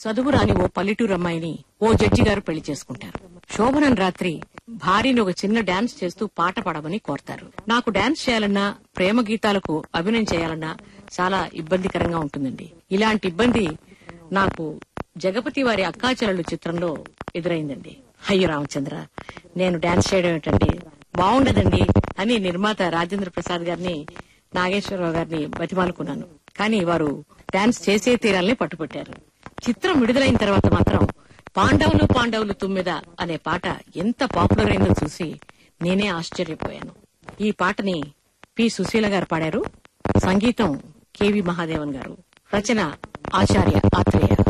చదువురాని ఓ పల్లెటూరు అమ్మాయిని ఓ జడ్జి గారు పెళ్లి చేసుకుంటారు శోభనం రాత్రి భార్యని ఒక చిన్న డాన్స్ చేస్తూ పాట పాడమని కోరతారు నాకు డాన్స్ చేయాలన్నా ప్రేమ గీతాలకు అభినయం చేయాలన్నా చాలా ఇబ్బందికరంగా ఉంటుందండి ఇలాంటి ఇబ్బంది నాకు జగపతి వారి అక్కాచెల్లెలు చిత్రంలో ఎదురైందండి అయ్యో రామచంద్ర నేను డాన్స్ చేయడం ఏంటండి బాగుండదండి అని నిర్మాత రాజేంద్ర ప్రసాద్ గారిని నాగేశ్వరరావు గారిని బతిమాలుకున్నాను కానీ వారు డాన్స్ చేసే తీరాలని పట్టుపట్టారు చిత్రం విడుదలైన తర్వాత మాత్రం పాండవులు పాండవులు తుమ్మిద అనే పాట ఎంత పాపులర్ అయిందో చూసి నేనే ఆశ్చర్యపోయాను ఈ పాటని పి సుశీల గారు పాడారు సంగీతం కెవి మహాదేవన్ గారు రచన ఆచార్య ఆత్రేయ